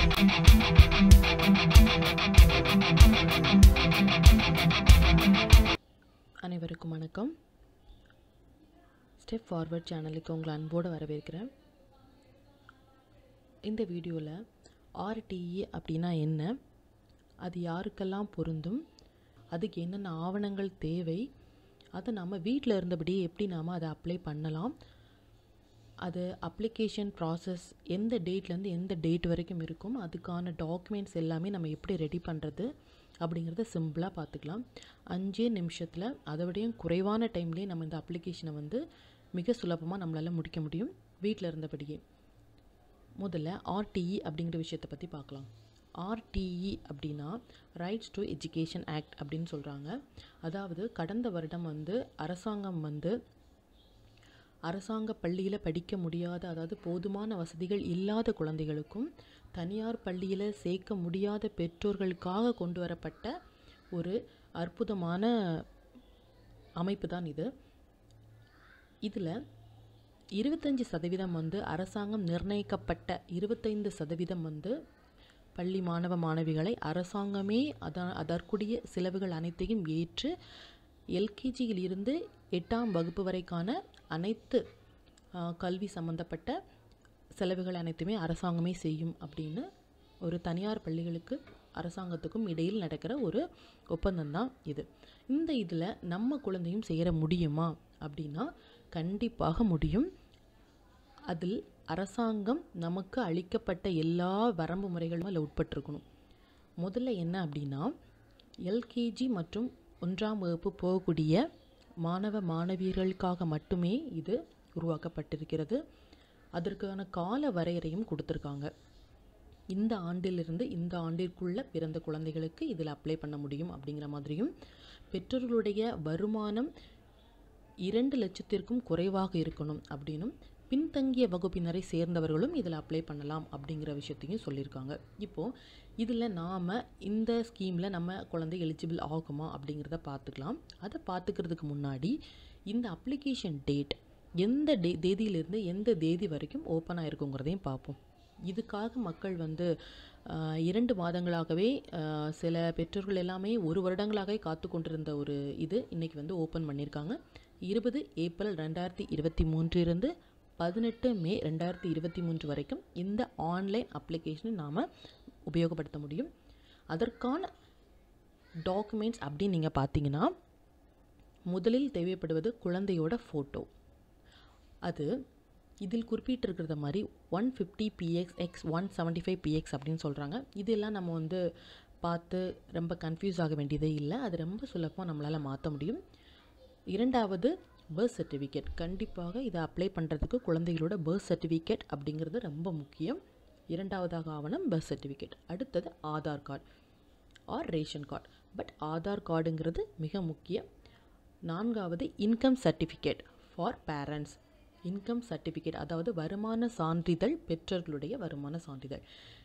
அனைவருக்கும் வணக்கம் step forward சேனலுக்கு உங்களை அன்போடு வரவேற்கிறேன் இந்த வீடியோவில் ஆர்டிஇ அப்படின்னா என்ன அது யாருக்கெல்லாம் பொருந்தும் அதுக்கு என்னென்ன ஆவணங்கள் தேவை அதை நம்ம வீட்டில் இருந்தபடியே எப்படி நாம் அதை அப்ளை பண்ணலாம் அது அப்ளிகேஷன் ப்ராசஸ் எந்த டேட்லேருந்து எந்த டேட் வரைக்கும் இருக்கும் அதுக்கான டாக்குமெண்ட்ஸ் எல்லாமே நம்ம எப்படி ரெடி பண்ணுறது அப்படிங்கிறத சிம்பிளாக பார்த்துக்கலாம் அஞ்சே நிமிஷத்தில் அதை விடையும் குறைவான டைம்லேயே நம்ம இந்த அப்ளிகேஷனை வந்து மிக சுலபமாக நம்மளால் முடிக்க முடியும் வீட்டில் இருந்தபடியே முதல்ல ஆர்டிஇ அப்படிங்கிற விஷயத்தை பற்றி பார்க்கலாம் ஆர்டிஇ அப்படின்னா ரைட்ஸ் டு எஜுகேஷன் ஆக்ட் அப்படின்னு சொல்கிறாங்க அதாவது கடந்த வருடம் வந்து அரசாங்கம் வந்து அரசாங்க பள்ளியில் படிக்க முடியாத அதாவது போதுமான வசதிகள் இல்லாத குழந்தைகளுக்கும் தனியார் பள்ளியில் சேர்க்க முடியாத பெற்றோர்களுக்காக கொண்டு வரப்பட்ட ஒரு அற்புதமான அமைப்பு தான் இது இதில் இருபத்தஞ்சி சதவீதம் வந்து அரசாங்கம் நிர்ணயிக்கப்பட்ட இருபத்தைந்து சதவீதம் வந்து பள்ளி மாணவ மாணவிகளை அரசாங்கமே அதான் அதற்குரிய செலவுகள் அனைத்தையும் ஏற்று எல்கேஜியில் இருந்து எட்டாம் வகுப்பு வரைக்கான அனைத்து கல்வி சம்பந்தப்பட்ட செலவுகள் அனைத்துமே அரசாங்கமே செய்யும் அப்படின்னு ஒரு தனியார் பள்ளிகளுக்கு அரசாங்கத்துக்கும் இடையில் நடக்கிற ஒரு ஒப்பந்தம் தான் இது இந்த இதில் நம்ம குழந்தையும் சேர முடியுமா அப்படின்னா கண்டிப்பாக முடியும் அதில் அரசாங்கம் நமக்கு அளிக்கப்பட்ட எல்லா வரம்பு முறைகளும் அதில் உட்பட்டிருக்கணும் முதல்ல என்ன அப்படின்னா எல்கேஜி மற்றும் ஒன்றாம் வகுப்பு போகக்கூடிய மாணவ மாணவியர்களுக்காக மட்டுமே இது உருவாக்கப்பட்டிருக்கிறது அதற்கான கால வரையறையும் கொடுத்துருக்காங்க இந்த ஆண்டிலிருந்து இந்த ஆண்டிற்குள்ள பிறந்த குழந்தைகளுக்கு இதில் அப்ளை பண்ண முடியும் அப்படிங்கிற மாதிரியும் பெற்றோர்களுடைய வருமானம் இரண்டு லட்சத்திற்கும் குறைவாக இருக்கணும் அப்படின்னும் பின்தங்கிய வகுப்பினரை சேர்ந்தவர்களும் இதில் அப்ளை பண்ணலாம் அப்படிங்கிற விஷயத்தையும் சொல்லியிருக்காங்க இப்போது இதில் நாம் இந்த ஸ்கீமில் நம்ம குழந்தை எலிஜிபிள் ஆகுமா அப்படிங்கிறத பார்த்துக்கலாம் அதை பார்த்துக்கிறதுக்கு முன்னாடி இந்த அப்ளிகேஷன் டேட் எந்த டே தேதியிலிருந்து எந்த தேதி வரைக்கும் ஓப்பனாக இருக்குங்கிறதையும் பார்ப்போம் இதுக்காக மக்கள் வந்து இரண்டு மாதங்களாகவே சில பெற்றோர்கள் எல்லாமே ஒரு வருடங்களாகவே காத்து கொண்டிருந்த ஒரு இது இன்றைக்கி வந்து ஓப்பன் பண்ணியிருக்காங்க இருபது ஏப்ரல் ரெண்டாயிரத்தி இருபத்தி மூன்றிலிருந்து பதினெட்டு மே ரெண்டாயிரத்தி இருபத்தி மூன்று வரைக்கும் இந்த ஆன்லைன் அப்ளிகேஷனை நாம் உபயோகப்படுத்த முடியும் அதற்கான டாக்குமெண்ட்ஸ் அப்படின்னு நீங்கள் பார்த்தீங்கன்னா முதலில் தேவைப்படுவது குழந்தையோட ஃபோட்டோ அது இதில் குறிப்பிட்டிருக்கிறத மாதிரி one fifty P X X one seventy five P X அப்படின்னு சொல்கிறாங்க இதெல்லாம் நம்ம வந்து பார்த்து ரொம்ப கன்ஃபியூஸ் ஆக வேண்டியதே இல்லை அது ரொம்ப சுலபமாக நம்மளால் மாற்ற முடியும் இரண்டாவது பர்த் சர்டிஃபிகேட் கண்டிப்பாக இதை அப்ளை பண்ணுறதுக்கு குழந்தைகளோட பர்த் சர்டிஃபிகேட் அப்படிங்கிறது ரொம்ப முக்கியம் இரண்டாவதாக ஆவணம் பர்த் சர்டிஃபிகேட் அடுத்தது Aadhaar card or ration card but Aadhaar கார்டுங்கிறது மிக முக்கியம் நான்காவது income certificate for parents income certificate அதாவது வருமான சான்றிதழ் பெற்றோர்களுடைய வருமான சான்றிதழ்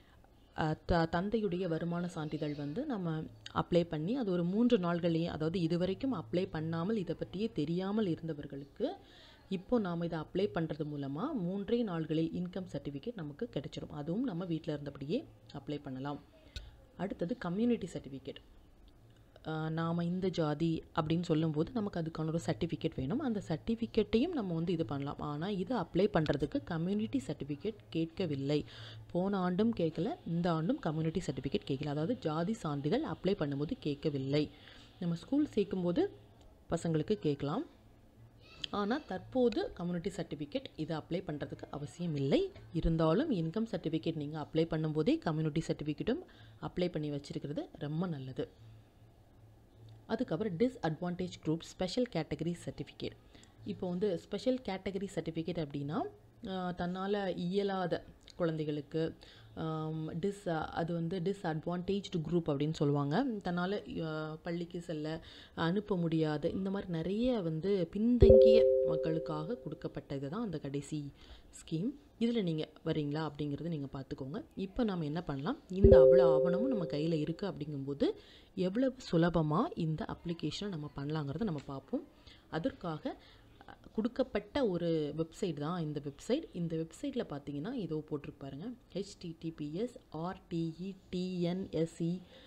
த தந்தையுடைய வருமான சான்றிதழ் வந்து நம்ம அப்ளை பண்ணி அது ஒரு மூன்று நாள்களையே அதாவது இதுவரைக்கும் அப்ளை பண்ணாமல் இதை பற்றியே தெரியாமல் இருந்தவர்களுக்கு இப்போ நாம் இதை அப்ளை பண்ணுறது மூலமாக மூன்றே நாள்களில் இன்கம் சர்டிஃபிகேட் நமக்கு கிடைச்சிரும் அதுவும் நம்ம வீட்டில் இருந்தபடியே அப்ளை பண்ணலாம் அடுத்தது கம்யூனிட்டி சர்டிஃபிகேட் நாம் இந்த ஜாதி அப்படின்னு சொல்லும்போது நமக்கு அதுக்கான ஒரு சர்டிஃபிகேட் வேணும் அந்த சர்டிஃபிகேட்டையும் நம்ம வந்து இது பண்ணலாம் ஆனால் இது அப்ளை பண்ணுறதுக்கு கம்யூனிட்டி சர்டிஃபிகேட் கேட்கவில்லை போன ஆண்டும் கேட்கல இந்த ஆண்டும் கம்யூனிட்டி சர்டிஃபிகேட் கேட்கல அதாவது ஜாதி சான்றிதழ் அப்ளை பண்ணும்போது கேட்கவில்லை நம்ம ஸ்கூல் சேர்க்கும்போது பசங்களுக்கு கேட்கலாம் ஆனால் தற்போது கம்யூனிட்டி சர்டிஃபிகேட் இதை அப்ளை பண்ணுறதுக்கு அவசியம் இல்லை இருந்தாலும் இன்கம் சர்டிஃபிகேட் நீங்கள் அப்ளை பண்ணும்போதே கம்யூனிட்டி சர்டிஃபிகேட்டும் அப்ளை பண்ணி வச்சுருக்கிறது ரொம்ப நல்லது அதுக்கப்புறம் disadvantage group special category certificate இப்போ வந்து ஸ்பெஷல் கேட்டகரி சர்டிஃபிகேட் அப்படின்னா தன்னால் இயலாத குழந்தைகளுக்கு டிஸ் அது வந்து டிஸ்அட்வான்டேஜ்டு குரூப் அப்படின்னு சொல்லுவாங்க தன்னால் பள்ளிக்கு செல்ல அனுப்ப முடியாத இந்த மாதிரி நிறைய வந்து பின்தங்கிய மக்களுக்காக கொடுக்கப்பட்டது தான் அந்த கடைசி ஸ்கீம் இதில் நீங்கள் வரீங்களா அப்படிங்கிறத நீங்கள் பார்த்துக்கோங்க இப்போ நம்ம என்ன பண்ணலாம் இந்த அவ்வளோ ஆவணமும் நம்ம கையில் இருக்குது அப்படிங்கும்போது எவ்வளவு சுலபமாக இந்த அப்ளிகேஷனை நம்ம பண்ணலாங்கிறத நம்ம பார்ப்போம் அதற்காக கொடுக்கப்பட்ட ஒரு வெப்சைட் தான் இந்த வெப்சைட் இந்த வெப்சைட்டில் பார்த்தீங்கன்னா இதோ போட்டிருக்கு பாருங்க H T T P S R T E T N S C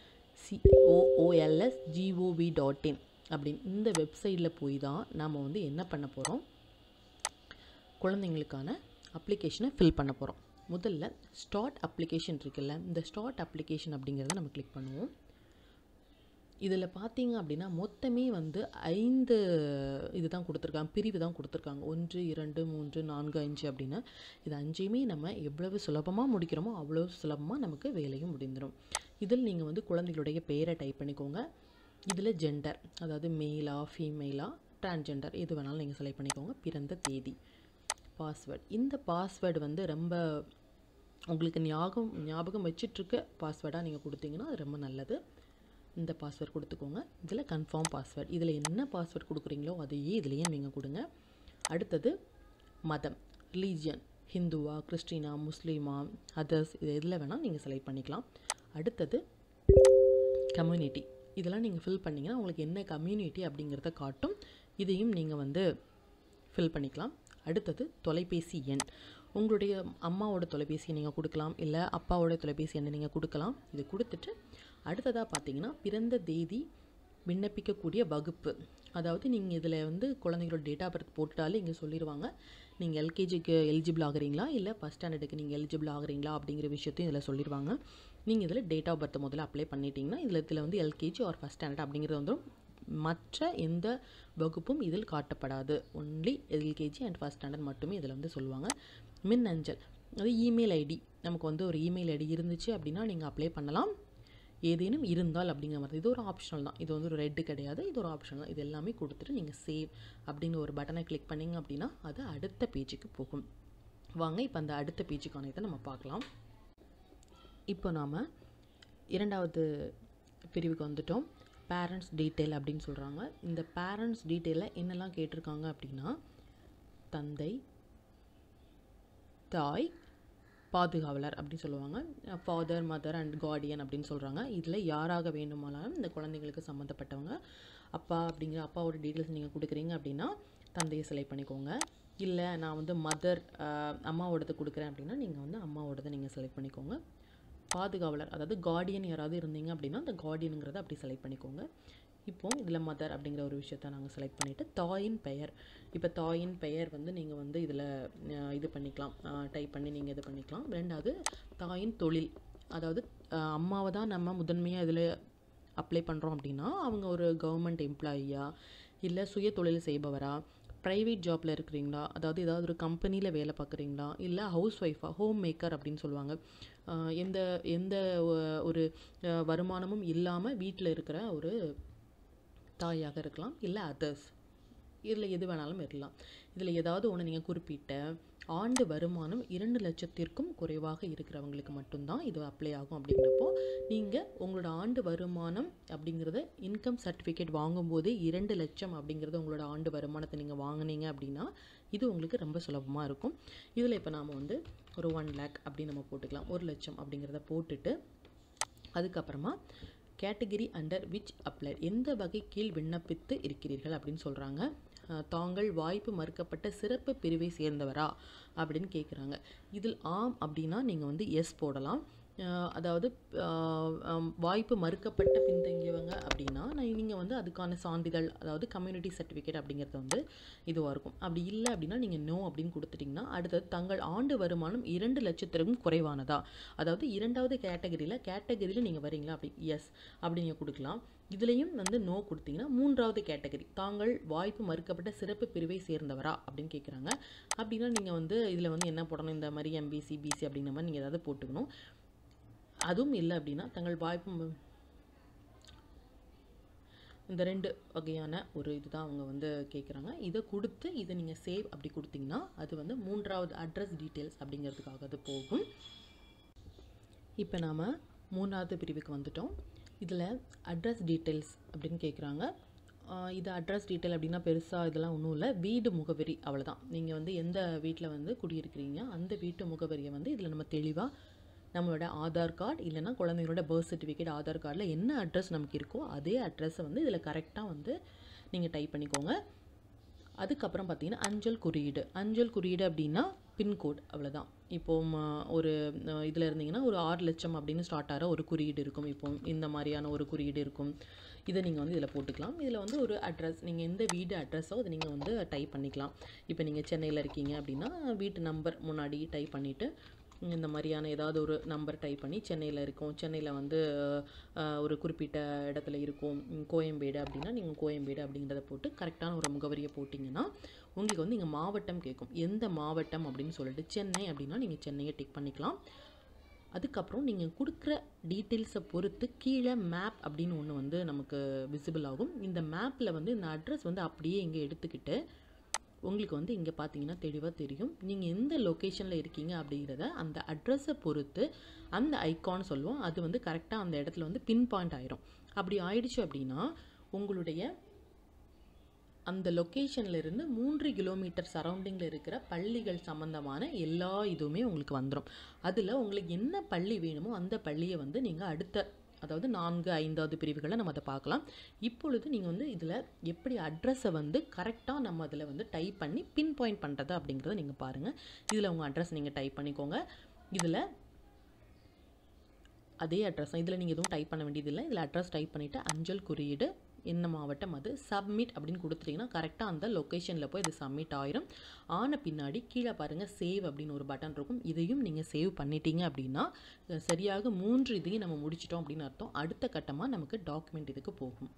C O O L S G O V dot in அப்படின்னு இந்த வெப்சைட்டில் போய் தான் நாம் வந்து என்ன பண்ண போகிறோம் குழந்தைங்களுக்கான அப்ளிகேஷனை ஃபில் பண்ண போகிறோம் முதல்ல ஸ்டார்ட் அப்ளிகேஷன் இருக்குல்ல இந்த ஸ்டார்ட் அப்ளிகேஷன் அப்படிங்கிறத நம்ம கிளிக் பண்ணுவோம் இதில் பார்த்தீங்க அப்படின்னா மொத்தமே வந்து ஐந்து இது தான் கொடுத்துருக்காங்க பிரிவு தான் கொடுத்துருக்காங்க ஒன்று இரண்டு மூன்று நான்கு அஞ்சு அப்படின்னு இது அஞ்சையுமே நம்ம எவ்வளவு சுலபமாக முடிக்கிறோமோ அவ்வளோ சுலபமாக நமக்கு வேலையும் முடிந்துடும் இதில் நீங்கள் வந்து குழந்தைகளுடைய பெயரை டைப் பண்ணிக்கோங்க இதில் ஜெண்டர் அதாவது மேலா ஃபீமேலா டிரான்ஜெண்டர் எது வேணாலும் நீங்கள் செலக்ட் பண்ணிக்கோங்க பிறந்த தேதி பாஸ்வேர்ட் இந்த பாஸ்வேர்டு வந்து ரொம்ப உங்களுக்கு ஞாபகம் ஞாபகம் வச்சிட்ருக்க பாஸ்வேர்டாக நீங்கள் கொடுத்தீங்கன்னா அது ரொம்ப நல்லது இந்த பாஸ்வேர்ட் கொடுத்துக்கோங்க இதில் கன்ஃபார்ம் பாஸ்வேர்ட் இதில் என்ன பாஸ்வேர்ட் கொடுக்குறீங்களோ அதையே இதுலேயும் நீங்கள் கொடுங்க அடுத்தது மதம் ரிலீஜியன் ஹிந்துவா கிறிஸ்டினா முஸ்லீமா அதர்ஸ் இது எதில் வேணால் நீங்கள் செலக்ட் பண்ணிக்கலாம் அடுத்தது கம்யூனிட்டி இதெல்லாம் நீங்கள் ஃபில் பண்ணிங்கன்னா உங்களுக்கு என்ன கம்யூனிட்டி அப்படிங்கிறத காட்டும் இதையும் நீங்கள் வந்து ஃபில் பண்ணிக்கலாம் அடுத்தது தொலைபேசி எண் உங்களுடைய அம்மாவோட தொலைபேசி நீங்கள் கொடுக்கலாம் இல்லை அப்பாவோட தொலைபேசி எண்ணை நீங்கள் கொடுக்கலாம் இது கொடுத்துட்டு அடுத்ததாக பார்த்தீங்கன்னா பிறந்த தேதி விண்ணப்பிக்கக்கூடிய வகுப்பு அதாவது நீங்கள் இதில் வந்து குழந்தைங்களோட டேட் ஆஃப் பர்த் போட்டுட்டாலே இங்கே சொல்லிடுவாங்க நீங்கள் எல்கேஜிக்கு எலிஜிபிள் ஆகுறீங்களா இல்லை ஃபஸ்ட் ஸ்டாண்டர்டுக்கு நீங்கள் எலிஜிபிள் ஆகுறீங்களா அப்படிங்கிற விஷயத்தையும் இதில் சொல்லிடுவாங்க நீங்கள் இதில் டேட் ஆஃப் பர்த் முதல்ல அப்ளை பண்ணிட்டீங்கன்னா இதில் இதில் வந்து எல்கேஜி ஆர் ஃபஸ்ட் ஸ்டாண்டர்ட் அப்படிங்கிறது வந்து மற்ற எந்த வகுப்பும் இதில் காட்டப்படாது only LKG and first standard மட்டுமே இதில் வந்து சொல்லுவாங்க மின் அஞ்சல் அது இமெயில் ஐடி நமக்கு வந்து ஒரு இமெயில் ஐடி இருந்துச்சு அப்படின்னா நீங்கள் அப்ளை பண்ணலாம் ஏதேனும் இருந்தால் அப்படிங்கிற மாதிரி இது ஒரு ஆப்ஷனல் தான் இது வந்து ஒரு ரெட்டு கிடையாது இது ஒரு ஆப்ஷனல் தான் இது எல்லாமே கொடுத்துட்டு நீங்கள் சேவ் அப்படின்னு ஒரு பட்டனை கிளிக் பண்ணிங்க அப்படின்னா அது அடுத்த பேஜுக்கு போகும் வாங்க இப்போ அந்த அடுத்த பேஜுக்கான இதை நம்ம பார்க்கலாம் இப்போ நாம் இரண்டாவது பிரிவுக்கு வந்துட்டோம் பேரண்ட்ஸ் டீட்டெயில் அப்படின்னு சொல்கிறாங்க இந்த பேரண்ட்ஸ் டீட்டெயிலில் என்னெல்லாம் கேட்டிருக்காங்க அப்படின்னா தந்தை தாய் பாதுகாவலர் அப்படின்னு சொல்லுவாங்க ஃபாதர் மதர் அண்ட் கார்டியன் அப்படின்னு சொல்கிறாங்க இதில் யாராக வேண்டுமானாலும் இந்த குழந்தைங்களுக்கு சம்மந்தப்பட்டவங்க அப்பா அப்படிங்கிற அப்பாவோட டீட்டெயில்ஸ் நீங்கள் கொடுக்குறீங்க அப்படின்னா தந்தையை செலக்ட் பண்ணிக்கோங்க இல்லை நான் வந்து மதர் அம்மாவோடது கொடுக்குறேன் அப்படின்னா நீங்கள் வந்து அம்மாவோடதை நீங்கள் செலக்ட் பண்ணிக்கோங்க பாதுகாவலர் அதாவது கார்டியன் யாராவது இருந்தீங்க அப்படின்னா அந்த கார்டியனுங்கிறத அப்படி செலக்ட் பண்ணிக்கோங்க இப்போ இதில் மதர் அப்படிங்கிற ஒரு விஷயத்த நாங்கள் செலக்ட் பண்ணிவிட்டு தாயின் பெயர் இப்போ தாயின் பெயர் வந்து நீங்கள் வந்து இதில் இது பண்ணிக்கலாம் டைப் பண்ணி நீங்கள் இது பண்ணிக்கலாம் ரெண்டாவது தாயின் தொழில் அதாவது அஹ், அம்மாவை தான் நம்ம முதன்மையாக இதில் அப்ளை பண்ணுறோம் அப்படின்னா அவங்க ஒரு கவர்மெண்ட் எம்ப்ளாயியா இல்லை சுய தொழில் செய்பவரா ப்ரைவேட் ஜாப்பில் இருக்கிறீங்களா அதாவது ஏதாவது ஒரு கம்பெனியில் வேலை பார்க்குறீங்களா இல்லை ஹவுஸ் ஒய்ஃபா ஹோம் மேக்கர் அப்படின்னு சொல்லுவாங்க ஆஹ் எந்த எந்த ஒ- ஒரு அஹ், வருமானமும் இல்லாமல் வீட்டில் இருக்கிற ஒரு தாயாக இருக்கலாம் இல்லை அதர்ஸ் இதில் எது வேணாலும் இருக்கலாம் இதில் ஏதாவது ஒன்று நீங்கள் குறிப்பிட்ட ஆண்டு வருமானம் இரண்டு லட்சத்திற்கும் குறைவாக இருக்கிறவங்களுக்கு மட்டும்தான் இது அப்ளை ஆகும் அப்படிங்கிறப்போ நீங்கள் உங்களோட ஆண்டு வருமானம் அப்படிங்கிறத இன்கம் சர்டிஃபிகேட் வாங்கும்போதே இரண்டு லட்சம் அப்படிங்கிறத உங்களோட ஆண்டு வருமானத்தை நீங்கள் வாங்குனீங்க அப்படின்னா இது உங்களுக்கு ரொம்ப சுலபமாக இருக்கும் இதில் இப்போ நாம் வந்து ஒரு ஒன் லேக் அப்படின்னு நம்ம போட்டுக்கலாம் ஒரு லட்சம் அப்படிங்கிறத போட்டுட்டு அதுக்கப்புறமா கேட்டகரி அண்டர் விச் அப்ளை எந்த வகை கீழ் விண்ணப்பித்து இருக்கிறீர்கள் அப்படின்னு சொல்கிறாங்க தாங்கள் வாய்ப்பு மறுக்கப்பட்ட சிறப்பு பிரிவை சேர்ந்தவரா அப்படின்னு கேட்குறாங்க இதில் ஆம் அப்படின்னா நீங்கள் வந்து எஸ் போடலாம் அஹ் அதாவது அஹ் அம், வாய்ப்பு மறுக்கப்பட்ட பின்தங்கியவங்க அப்படின்னா நீங்கள் வந்து அதுக்கான சான்றிதழ் அதாவது கம்யூனிட்டி சர்டிஃபிகேட் அப்படிங்கிறது வந்து இதுவாக இருக்கும் அப்படி இல்லை அப்படின்னா நீங்கள் நோ அப்படின்னு கொடுத்துட்டிங்கன்னா அடுத்தது தங்கள் ஆண்டு வருமானம் இரண்டு லட்சத்திற்கும் குறைவானதா அதாவது இரண்டாவது கேட்டகரியில் கேட்டகரியில் நீங்கள் வரீங்களா அப்படி எஸ் அப்படி நீங்கள் கொடுக்கலாம் இதுலேயும் வந்து நோ கொடுத்தீங்கன்னா மூன்றாவது கேட்டகரி தாங்கள் வாய்ப்பு மறுக்கப்பட்ட சிறப்பு பிரிவை சேர்ந்தவரா அப்படின்னு கேட்குறாங்க அப்படின்னா நீங்கள் வந்து இதில் வந்து என்ன போடணும் இந்த மாதிரி எம்பிசி பிசி அப்படிங்கிற மாதிரி நீங்கள் ஏதாவது போட்டுக்கணும் அதுவும் இல்லை அப்படின்னா தங்கள் வாய்ப்பு ம- இந்த ரெண்டு வகையான ஒரு இதுதான் அவங்க வந்து கேட்குறாங்க இதை கொடுத்து இதை நீங்கள் சேவ் அப்படி கொடுத்தீங்கன்னா அது வந்து மூன்றாவது அட்ரஸ் டீட்டெயில்ஸ் அப்படிங்கிறதுக்காக அது போகும் இப்போ நாம் மூணாவது பிரிவுக்கு வந்துட்டோம் இதில் அட்ரஸ் டீட்டெயில்ஸ் அப்படின்னு கேட்குறாங்க ஆஹ் இது அட்ரஸ் டீட்டெயில் அப்படின்னா பெருசாக இதெல்லாம் ஒன்றும் இல்லை வீடு முகவரி அவ்வளவுதான் நீங்கள் வந்து எந்த வீட்டில் வந்து குடியிருக்கிறீங்க அந்த வீட்டு முகவரியை வந்து இதில் நம்ம தெளிவாக நம்மளோட ஆதார் கார்டு இல்லைன்னா குழந்தைங்களோட பர்த் சர்டிஃபிகேட் ஆதார் கார்டில் என்ன அட்ரஸ் நமக்கு இருக்கோ அதே அட்ரஸை வந்து இதில் கரெக்டாக வந்து நீங்கள் டைப் பண்ணிக்கோங்க அதுக்கப்புறம் பார்த்தீங்கன்னா அஞ்சல் குறியீடு அஞ்சல் குறியீடு அப்படின்னா பின்கோட் அவ்வளோதான் இப்போ ம- ஒரு இதில் இருந்தீங்கன்னா ஒரு ஆறு லட்சம் அப்படின்னு ஸ்டார்ட் ஆகிற ஒரு குறியீடு இருக்கும் இப்போ இந்த மாதிரியான ஒரு குறியீடு இருக்கும் இதை நீங்கள் வந்து இதில் போட்டுக்கலாம் இதில் வந்து ஒரு அட்ரஸ் நீங்கள் எந்த வீடு அட்ரஸோ அதை நீங்கள் வந்து டைப் பண்ணிக்கலாம் இப்போ நீங்கள் சென்னையில் இருக்கீங்க அப்படின்னா வீட்டு நம்பர் முன்னாடி டைப் பண்ணிவிட்டு இந்த மாதிரியான ஏதாவது ஒரு நம்பர் டைப் பண்ணி சென்னையில் இருக்கும் சென்னையில் வந்து அஹ், ஒரு குறிப்பிட்ட இடத்துல இருக்கும் ம், கோயம்பேடு அப்படின்னா நீங்கள் கோயம்பேடு அப்படிங்கிறத போட்டு கரெக்டான ஒரு முகவரியை போட்டிங்கன்னா உங்களுக்கு வந்து இங்கே மாவட்டம் கேட்கும் எந்த மாவட்டம் அப்படின்னு சொல்லிட்டு சென்னை அப்படின்னா நீங்கள் சென்னையை டிக் பண்ணிக்கலாம் அதுக்கப்புறம் நீங்கள் கொடுக்குற டீட்டெயில்ஸை பொறுத்து கீழே மேப் அப்படின்னு ஒன்று வந்து நமக்கு விசிபிள் ஆகும் இந்த மேப்பில் வந்து இந்த அட்ரஸ் வந்து அப்படியே இங்கே எடுத்துக்கிட்டு உங்களுக்கு வந்து இங்கே பார்த்தீங்கன்னா தெளிவாக தெரியும் நீங்கள் எந்த லொக்கேஷனில் இருக்கீங்க அப்படிங்கிறத அந்த அட்ரஸை பொறுத்து அந்த ஐகான் சொல்லுவோம் அது வந்து கரெக்டாக அந்த இடத்துல வந்து பின் பாயிண்ட் ஆயிரும் அப்படி ஆயிடுச்சு அப்படின்னா உங்களுடைய அந்த லொக்கேஷன்ல இருந்து மூன்று கிலோமீட்டர் சரௌண்டிங்கில் இருக்கிற பள்ளிகள் சம்மந்தமான எல்லா இதுவுமே உங்களுக்கு வந்துடும் அதில் உங்களுக்கு என்ன பள்ளி வேணுமோ அந்த பள்ளியை வந்து நீங்கள் அடுத்த அதாவது நான்கு ஐந்தாவது பிரிவுகளை நம்ம அதை பார்க்கலாம் இப்பொழுது நீங்கள் வந்து இதில் எப்படி அட்ரஸை வந்து கரெக்டாக நம்ம அதில் வந்து டைப் பண்ணி பின் பாயிண்ட் பண்ணுறது அப்படிங்கிறத நீங்கள் பாருங்கள் இதில் உங்கள் அட்ரஸ் நீங்கள் டைப் பண்ணிக்கோங்க இதில் அதே அட்ரஸ் தான் இதில் நீங்கள் எதுவும் டைப் பண்ண வேண்டியதில்லை இதில் அட்ரஸ் டைப் பண்ணிவிட்டு அஞ்சல் குறியீடு என்ன மாவட்டம் அது சப்மிட் அப்படின்னு கொடுத்துட்டிங்கன்னா கரெக்டாக அந்த லொக்கேஷனில் போய் இது சப்மிட் ஆயிரும் ஆன பின்னாடி கீழே பாருங்கள் சேவ் அப்படின்னு ஒரு பட்டன் இருக்கும் இதையும் நீங்கள் சேவ் பண்ணிட்டீங்க அப்படின்னா அஹ், சரியாக மூன்று இதையும் நம்ம முடிச்சிட்டோம் அப்படின்னு அர்த்தம் அடுத்த கட்டமாக நமக்கு டாக்குமெண்ட் இதுக்கு போகும்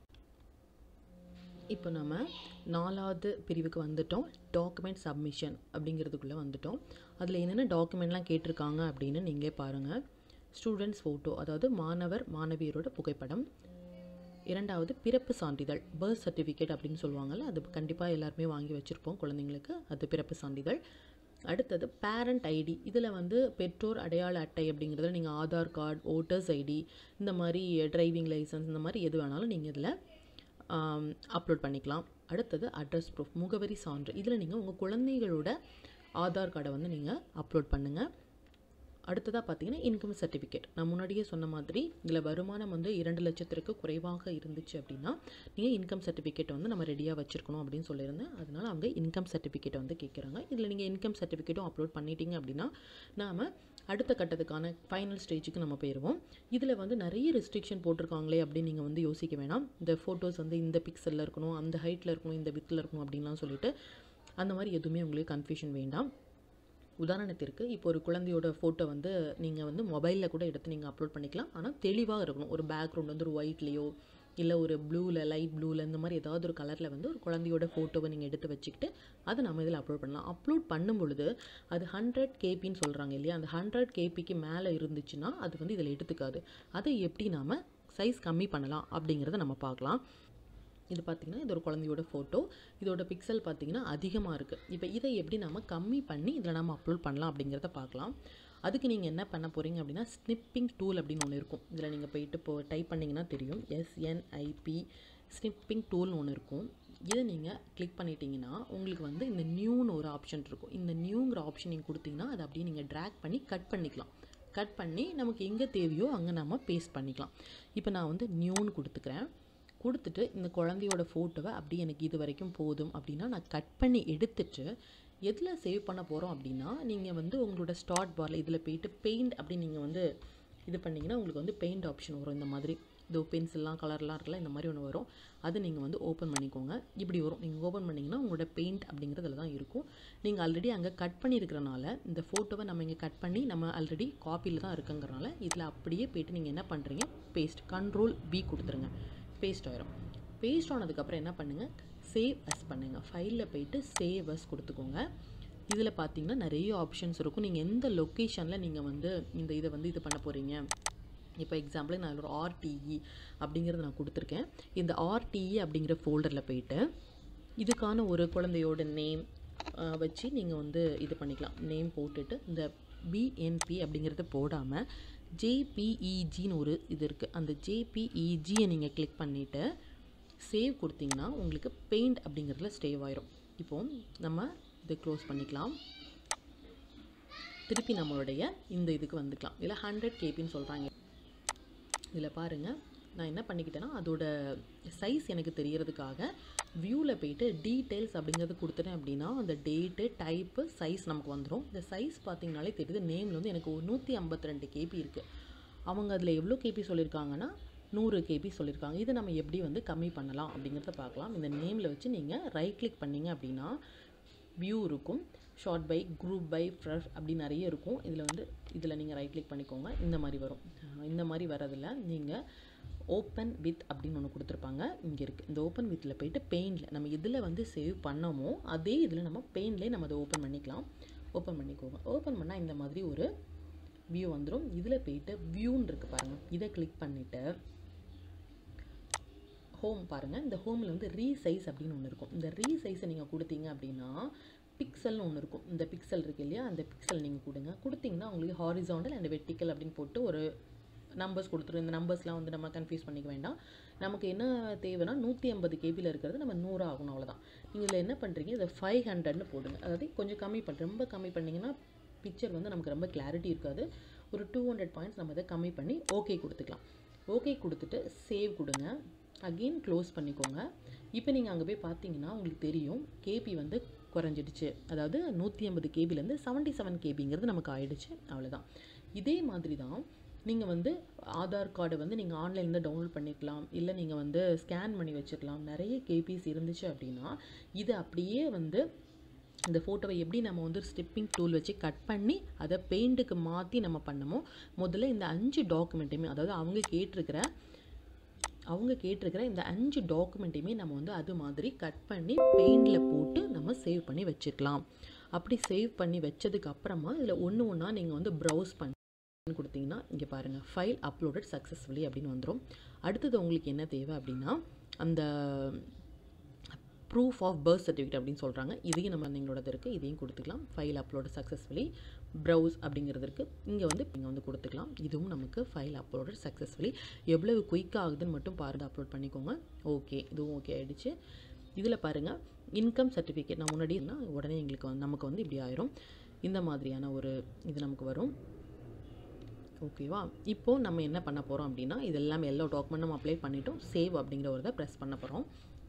இப்போ நம்ம நாலாவது பிரிவுக்கு வந்துட்டோம் டாக்குமெண்ட் சப்மிஷன் அப்படிங்கிறதுக்குள்ளே வந்துட்டோம் அதில் என்னென்ன டாக்குமெண்ட்லாம் கேட்டிருக்காங்க அப்படின்னு நீங்களே பாருங்கள் ஸ்டூடெண்ட்ஸ் ஃபோட்டோ அதாவது மாணவர் மாணவியரோட புகைப்படம் இரண்டாவது பிறப்பு சான்றிதழ் பர்த் சர்டிஃபிகேட் அப்படின்னு சொல்லுவாங்கள்ல அது கண்டிப்பாக எல்லாருமே வாங்கி வச்சுருப்போம் குழந்தைங்களுக்கு அது பிறப்பு சான்றிதழ் அடுத்தது பேரண்ட் ஐடி இதில் வந்து பெற்றோர் அடையாள அட்டை அப்படிங்கிறதுல நீங்கள் ஆதார் கார்டு ஓட்டர்ஸ் ஐடி இந்த மாதிரி டிரைவிங் லைசன்ஸ் இந்த மாதிரி எது வேணாலும் நீங்கள் இதில் அப்லோட் பண்ணிக்கலாம் அடுத்தது அட்ரஸ் ப்ரூஃப் முகவரி சான்று இதில் நீங்கள் உங்கள் குழந்தைகளோட ஆதார் கார்டை வந்து நீங்கள் அப்லோட் பண்ணுங்கள் அடுத்ததாக பார்த்தீங்கன்னா இன்கம் சர்டிஃபிகேட் நான் முன்னாடியே சொன்ன மாதிரி இதில் வருமானம் வந்து இரண்டு லட்சத்திற்கு குறைவாக இருந்துச்சு அப்படின்னா நீங்கள் இன்கம் சர்டிஃபிகேட் வந்து நம்ம ரெடியாக வச்சுருக்கணும் அப்படின்னு சொல்லியிருந்தேன் அதனால் அவங்க இன்கம் சர்டிஃபிகேட் வந்து கேட்குறாங்க இதில் நீங்கள் இன்கம் சர்டிஃபிகேட்டும் அப்லோட் பண்ணிட்டீங்க அப்படின்னா நாம் அடுத்த கட்டத்துக்கான ஃபைனல் ஸ்டேஜுக்கு நம்ம போயிடுவோம் இதில் வந்து நிறைய ரெஸ்ட்ரிக்ஷன் போட்டிருக்காங்களே அப்படின்னு நீங்கள் வந்து யோசிக்க வேணாம் இந்த ஃபோட்டோஸ் வந்து இந்த பிக்சலில் இருக்கணும் அந்த ஹைட்டில் இருக்கணும் இந்த வித்தில் இருக்கணும் அப்படின்லாம் சொல்லிட்டு அந்த மாதிரி எதுவுமே உங்களுக்கு கன்ஃபியூஷன் வேண்டாம் உதாரணத்திற்கு இப்போ ஒரு குழந்தையோட ஃபோட்டோ வந்து நீங்கள் வந்து மொபைலில் கூட எடுத்து நீங்கள் அப்லோட் பண்ணிக்கலாம் ஆனால் தெளிவாக இருக்கணும் ஒரு பேக்ரவுண்ட் வந்து ஒரு ஒயிட்லேயோ இல்லை ஒரு ப்ளூவில் லைட் ப்ளூவில் இந்த மாதிரி ஏதாவது ஒரு கலரில் வந்து ஒரு குழந்தையோட ஃபோட்டோவை நீங்கள் எடுத்து வச்சுக்கிட்டு அதை நம்ம இதில் அப்லோட் பண்ணலாம் அப்லோட் பண்ணும் பொழுது அது ஹண்ட்ரட் கேபின்னு சொல்கிறாங்க இல்லையா அந்த ஹண்ட்ரட் கேபிக்கு மேலே இருந்துச்சுன்னா அது வந்து இதில் எடுத்துக்காது அதை எப்படி நாம் சைஸ் கம்மி பண்ணலாம் அப்படிங்கிறத நம்ம பார்க்கலாம் இது பார்த்திங்கன்னா இது ஒரு குழந்தையோட ஃபோட்டோ இதோட பிக்சல் பார்த்திங்கன்னா அதிகமாக இருக்குது இப்போ இதை எப்படி நம்ம கம்மி பண்ணி இதில் நம்ம அப்லோட் பண்ணலாம் அப்படிங்கிறத பார்க்கலாம் அதுக்கு நீங்கள் என்ன பண்ண போகிறீங்க அப்படின்னா ஸ்னிப்பிங் டூல் அப்படின்னு ஒன்று இருக்கும் இதில் நீங்கள் போயிட்டு இப்போ டைப் பண்ணிங்கன்னா தெரியும் எஸ்என்ஐபி ஸ்னிப்பிங் டூல்னு ஒன்று இருக்கும் இதை நீங்கள் கிளிக் பண்ணிட்டீங்கன்னா உங்களுக்கு வந்து இந்த நியூன்னு ஒரு ஆப்ஷன் இருக்கும் இந்த நியூங்கிற ஆப்ஷன் நீங்கள் கொடுத்தீங்கன்னா அதை அப்படியே நீங்கள் ட்ராக் பண்ணி கட் பண்ணிக்கலாம் கட் பண்ணி நமக்கு எங்கே தேவையோ அங்கே நம்ம பேஸ்ட் பண்ணிக்கலாம் இப்போ நான் வந்து நியூன்னு கொடுத்துக்கிறேன் கொடுத்துட்டு இந்த குழந்தையோட ஃபோட்டோவை அப்படியே எனக்கு இது வரைக்கும் போதும் அப்படின்னா நான் கட் பண்ணி எடுத்துட்டு எதில் சேவ் பண்ண போகிறோம் அப்படின்னா நீங்கள் வந்து உங்களோட ஸ்டார்ட் பாரில் இதில் போயிட்டு பெயிண்ட் அப்படின்னு நீங்கள் வந்து இது பண்ணிங்கன்னா உங்களுக்கு வந்து பெயிண்ட் ஆப்ஷன் வரும் இந்த மாதிரி இதோ பென்சில்லாம் கலர்லாம் இருக்குல்ல இந்த மாதிரி ஒன்று வரும் அது நீங்கள் வந்து ஓப்பன் பண்ணிக்கோங்க இப்படி வரும் நீங்கள் ஓப்பன் பண்ணிங்கன்னா உங்களோட பெயிண்ட் அப்படிங்கிறதுல தான் இருக்கும் நீங்கள் ஆல்ரெடி அங்கே கட் பண்ணியிருக்கிறனால இந்த ஃபோட்டோவை நம்ம இங்கே கட் பண்ணி நம்ம ஆல்ரெடி காப்பியில் தான் இருக்குங்கிறனால இதில் அப்படியே போயிட்டு நீங்கள் என்ன பண்ணுறீங்க பேஸ்ட் கண்ட்ரோல் பி கொடுத்துருங்க பேஸ்ட் ஆயிரும் பேஸ்ட் ஆனதுக்கப்புறம் என்ன பண்ணுங்கள் சேவ் அஸ் பண்ணுங்கள் ஃபைலில் போயிட்டு சேவ் அஸ் கொடுத்துக்கோங்க இதில் பார்த்தீங்கன்னா நிறைய ஆப்ஷன்ஸ் இருக்கும் நீங்கள் எந்த லொக்கேஷனில் நீங்கள் வந்து இந்த இதை வந்து இது பண்ண போகிறீங்க இப்போ எக்ஸாம்பிள் நான் ஒரு ஆர்டிஇ அப்படிங்கிறத நான் கொடுத்துருக்கேன் இந்த ஆர்டிஇ அப்படிங்கிற ஃபோல்டரில் போயிட்டு இதுக்கான ஒரு குழந்தையோட நேம் வச்சு நீங்கள் வந்து இது பண்ணிக்கலாம் நேம் போட்டுட்டு இந்த பிஎன்பி அப்படிங்கிறத போடாமல் ஜேபிஇஜின்னு ஒரு இது இருக்குது அந்த ஜேபிஇஜியை நீங்கள் கிளிக் பண்ணிவிட்டு சேவ் கொடுத்தீங்கன்னா உங்களுக்கு பெயிண்ட் அப்படிங்கிறதுல சேவ் ஆயிரும் இப்போ நம்ம இதை க்ளோஸ் பண்ணிக்கலாம் திருப்பி நம்மளுடைய இந்த இதுக்கு வந்துக்கலாம் இதில் ஹண்ட்ரட் கேபின்னு சொல்கிறாங்க இதில் பாருங்கள் நான் என்ன பண்ணிக்கிட்டேன்னா அதோட சைஸ் எனக்கு தெரியறதுக்காக வியூவில் போயிட்டு டீட்டெயில்ஸ் அப்படிங்கிறது கொடுத்துட்டேன் அப்படின்னா அந்த டேட்டு டைப்பு சைஸ் நமக்கு வந்துடும் இந்த சைஸ் பார்த்தீங்கனாலே தெரியுது நேமில் வந்து எனக்கு ஒரு நூற்றி ஐம்பத்தி ரெண்டு கேபி இருக்குது அவங்க அதில் எவ்வளோ கேபி சொல்லியிருக்காங்கன்னா நூறு கேபி சொல்லியிருக்காங்க இதை நம்ம எப்படி வந்து கம்மி பண்ணலாம் அப்படிங்கிறத பார்க்கலாம் இந்த நேமில் வச்சு நீங்கள் ரைட் கிளிக் பண்ணீங்க அப்படின்னா வியூ இருக்கும் sort by group by fresh அப்படி நிறைய இருக்கும் இதில் வந்து இதில் நீங்கள் ரைட் கிளிக் பண்ணிக்கோங்க இந்த மாதிரி வரும் அஹ் இந்த மாதிரி வரதில் நீங்கள் ஓப்பன் வித் அப்படின்னு ஒன்று கொடுத்துருப்பாங்க இங்கே இருக்குது இந்த ஓப்பன் வித்தில் போயிட்டு பெயிண்டில் நம்ம இதில் வந்து சேவ் பண்ணமோ அதே இதில் நம்ம பெயின்லேயே நம்ம அதை ஓப்பன் பண்ணிக்கலாம் ஓப்பன் பண்ணிக்கோங்க ஓப்பன் பண்ணால் இந்த மாதிரி ஒரு வியூ வந்துடும் இதில் போயிட்டு வியூன்னு இருக்குது பாருங்கள் இதை கிளிக் பண்ணிவிட்டு ஹோம் பாருங்கள் இந்த ஹோமில் வந்து ரீசைஸ் அப்படின்னு ஒன்று இருக்கும் இந்த ரீசைஸை நீங்கள் கொடுத்தீங்க அப்படின்னா பிக்சல்னு ஒன்று இருக்கும் இந்த பிக்சல் இருக்கு இல்லையா அந்த பிக்சல் நீங்கள் கொடுங்க கொடுத்தீங்கன்னா உங்களுக்கு ஹாரிசாண்டல் அண்ட் வெர்டிக்கல் அப்படின்னு போட்டு ஒரு நம்பர்ஸ் கொடுத்துரும் இந்த நம்பர்ஸ்லாம் வந்து நம்ம கன்ஃபியூஸ் பண்ணிக்க வேண்டாம் நமக்கு என்ன தேவைன்னா நூற்றி ஐம்பது கேபியில் இருக்கிறது நம்ம நூறு ஆகணும் அவ்வளோதான் நீங்கள் இதில் என்ன பண்ணுறீங்க இதை ஃபைவ் ஹண்ட்ரட்னு போடுங்க அதாவது கொஞ்சம் கம்மி பண்ண ரொம்ப கம்மி பண்ணிங்கன்னா பிக்சர் வந்து நமக்கு ரொம்ப கிளாரிட்டி இருக்காது ஒரு டூ ஹண்ட்ரட் பாயிண்ட்ஸ் நம்ம இதை கம்மி பண்ணி ஓகே கொடுத்துக்கலாம் ஓகே கொடுத்துட்டு சேவ் கொடுங்க அகெயின் க்ளோஸ் பண்ணிக்கோங்க இப்போ நீங்கள் அங்கே போய் பார்த்தீங்கன்னா உங்களுக்கு தெரியும் கேபி வந்து குறைஞ்சிடுச்சு அதாவது நூற்றி ஐம்பது கேபிலேருந்து செவன்ட்டி செவன் கேபிங்கிறது நமக்கு ஆயிடுச்சு அவ்வளோதான் இதே மாதிரி தான் நீங்கள் வந்து ஆதார் கார்டை வந்து நீங்கள் ஆன்லைனில் டவுன்லோட் பண்ணிக்கலாம் இல்லை நீங்கள் வந்து ஸ்கேன் பண்ணி வச்சுக்கலாம் நிறைய கேபிஸ் இருந்துச்சு அப்படின்னா இதை அப்படியே வந்து இந்த ஃபோட்டோவை எப்படி நம்ம வந்து ஸ்டிப்பிங் டூல் வச்சு கட் பண்ணி அதை பெயிண்ட்டுக்கு மாற்றி நம்ம பண்ணமோ முதல்ல இந்த அஞ்சு டாக்குமெண்ட்டையுமே அதாவது அவங்க கேட்டிருக்கிற அவங்க கேட்டிருக்கிற இந்த அஞ்சு டாக்குமெண்ட்டையுமே நம்ம வந்து அது மாதிரி கட் பண்ணி பெயிண்டில் போட்டு நம்ம சேவ் பண்ணி வச்சுக்கலாம் அப்படி சேவ் பண்ணி வச்சதுக்கு அப்புறமா இதில் ஒன்று ஒன்றா நீங்கள் வந்து ப்ரௌஸ் பண்ணி கொடுத்தீங்கன்னா இங்கே பாருங்கள் ஃபைல் அப்லோடட் சக்ஸஸ்ஃபுல்லி அப்படின்னு வந்துடும் அடுத்தது உங்களுக்கு என்ன தேவை அப்படின்னா அந்த ப்ரூஃப் ஆஃப் பர்த் சர்டிஃபிகேட் அப்படின்னு சொல்கிறாங்க இதையும் நம்ம எங்களோடது இருக்குது இதையும் கொடுத்துக்கலாம் ஃபைல் அப்லோடு சக்ஸஸ்ஃபுல்லி ப்ரௌஸ் அப்படிங்கிறது இருக்குது இங்கே வந்து இங்கே வந்து கொடுத்துக்கலாம் இதுவும் நமக்கு ஃபைல் அப்லோடட் சக்ஸஸ்ஃபுல்லி எவ்வளவு குயிக்காக ஆகுதுன்னு மட்டும் பாருங்க அப்லோட் பண்ணிக்கோங்க ஓகே இதுவும் ஓகே ஆகிடுச்சு இதில் பாருங்கள் இன்கம் சர்டிஃபிகேட் நான் முன்னாடி இருந்தால் உடனே எங்களுக்கு வந்து நமக்கு வந்து இப்படி ஆயிரும் இந்த மாதிரியான ஒரு இது நமக்கு வரும் ஓகேவா இப்போது நம்ம என்ன பண்ண போகிறோம் அப்படின்னா இது எல்லாமே எல்லா டாக்குமெண்ட்டும் அப்ளை பண்ணிட்டோம் சேவ் அப்படிங்கிற ஒரு இதை ப்ரெஸ் பண்ண போகிறோம்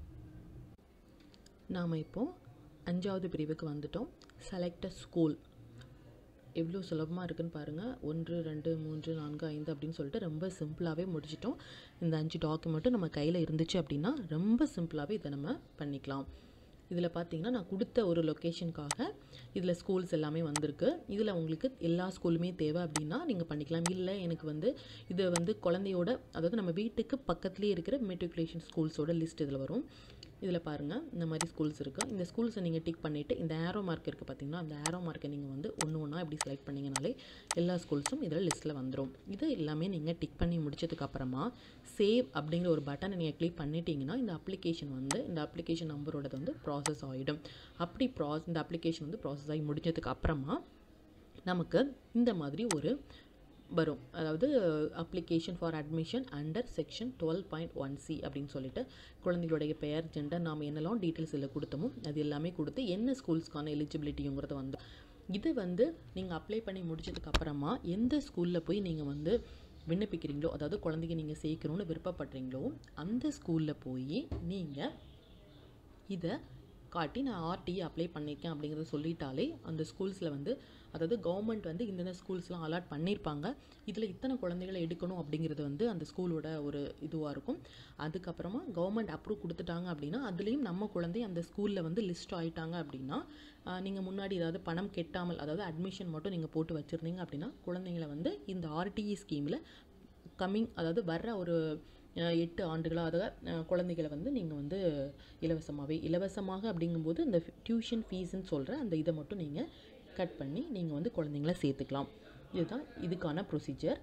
நாம் இப்போது அஞ்சாவது பிரிவுக்கு வந்துட்டோம் செலக்ட் ஸ்கூல் எவ்வளோ சுலபமாக இருக்குன்னு பாருங்கள் ஒன்று ரெண்டு மூன்று நான்கு ஐந்து அப்படின்னு சொல்லிட்டு ரொம்ப சிம்பிளாகவே முடிச்சிட்டோம் இந்த அஞ்சு டாக்குமெண்ட்டும் நம்ம கையில் இருந்துச்சு அப்படின்னா ரொம்ப சிம்பிளாகவே இதை நம்ம பண்ணிக்கலாம் இதில் பார்த்தீங்கன்னா நான் கொடுத்த ஒரு லொக்கேஷனுக்காக இதில் ஸ்கூல்ஸ் எல்லாமே வந்திருக்கு இதில் உங்களுக்கு எல்லா ஸ்கூலுமே தேவை அப்படின்னா நீங்கள் பண்ணிக்கலாம் இல்லை எனக்கு வந்து இது வந்து குழந்தையோட அதாவது நம்ம வீட்டுக்கு பக்கத்துலேயே இருக்கிற மெட்ரிகுலேஷன் ஸ்கூல்ஸோட லிஸ்ட் இதில் வரும் இதில் பாருங்கள் இந்த மாதிரி ஸ்கூல்ஸ் இருக்குது இந்த ஸ்கூல்ஸை நீங்கள் டிக் பண்ணிவிட்டு இந்த ஆரோ மார்க் இருக்குது பார்த்தீங்கன்னா அந்த ஆரோ மார்க்கை நீங்கள் வந்து ஒன்று ஒன்றா இப்படி செலக்ட் பண்ணிங்கனாலே எல்லா ஸ்கூல்ஸும் இதில் லிஸ்ட்டில் வந்துடும் இது எல்லாமே நீங்கள் டிக் பண்ணி முடிச்சதுக்கப்புறமா சேவ் அப்படிங்கிற ஒரு பட்டனை நீங்கள் கிளிக் பண்ணிட்டீங்கன்னா இந்த அப்ளிகேஷன் வந்து இந்த அப்ளிகேஷன் நம்பரோடது வந்து ப்ராசஸ் ஆகிடும் அப்படி ப்ராஸ் இந்த அப்ளிகேஷன் வந்து ப்ராசஸ் ஆகி முடிஞ்சதுக்கு அப்புறமா நமக்கு இந்த மாதிரி ஒரு வரும் அதாவது application for admission under section twelve point one C அப்படின்னு சொல்லிட்டு குழந்தைகளுடைய பெயர் ஜெண்டர் நாம் என்னெல்லாம் டீட்டெயில்ஸ் இதில் கொடுத்தோமோ அது எல்லாமே கொடுத்து என்ன ஸ்கூல்ஸ்க்கான எலிஜிபிலிட்டிங்கிறத வந்து இது வந்து நீங்கள் அப்ளை பண்ணி முடிச்சதுக்கு அப்புறமா எந்த ஸ்கூலில் போய் நீங்கள் வந்து விண்ணப்பிக்கிறீங்களோ அதாவது குழந்தைங்க நீங்கள் சேர்க்கணும்னு விருப்பப்படுறீங்களோ அந்த ஸ்கூலில் போய் நீங்கள் இதை காட்டி நான் ஆர்டிஇ அப்ளை பண்ணியிருக்கேன் அப்படிங்கிறத சொல்லிட்டாலே அந்த ஸ்கூல்ஸில் வந்து அதாவது கவர்மெண்ட் வந்து இந்தந்த ஸ்கூல்ஸ்லாம் அலாட் பண்ணியிருப்பாங்க இதில் இத்தனை குழந்தைகளை எடுக்கணும் அப்படிங்கிறது வந்து அந்த ஸ்கூலோட ஒரு இதுவாக இருக்கும் அதுக்கப்புறமா கவர்மெண்ட் அப்ரூவ் கொடுத்துட்டாங்க அப்படின்னா அதுலேயும் நம்ம குழந்தை அந்த ஸ்கூலில் வந்து லிஸ்ட் ஆகிட்டாங்க அப்படின்னா நீங்கள் முன்னாடி ஏதாவது பணம் கெட்டாமல் அதாவது அட்மிஷன் மட்டும் நீங்கள் போட்டு வச்சுருந்தீங்க அப்படின்னா குழந்தைங்கள வந்து இந்த ஆர்டிஇ ஸ்கீமில் கம்மிங் அதாவது வர்ற ஒரு அஹ், எட்டு ஆண்டுகளாக அஹ், குழந்தைகளை வந்து நீங்கள் வந்து இலவசமாகவே இலவசமாக அப்படிங்கும்போது இந்த டியூஷன் ஃபீஸ்ன்னு சொல்கிற அந்த இதை மட்டும் நீங்கள் கட் பண்ணி நீங்கள் வந்து குழந்தைங்கள சேர்த்துக்கலாம் இதுதான் இதுக்கான ப்ரொசீஜர்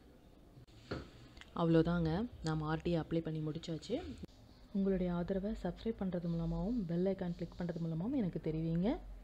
அவ்வளோதாங்க நாம் ஆர்டிஐ அப்ளை பண்ணி முடிச்சாச்சு உங்களுடைய ஆதரவை சப்ஸ்கிரைப் பண்ணுறது மூலமாகவும் பெல் ஐக்கான் கிளிக் பண்ணுறது மூலமாகவும் எனக்கு தெரிவிங்க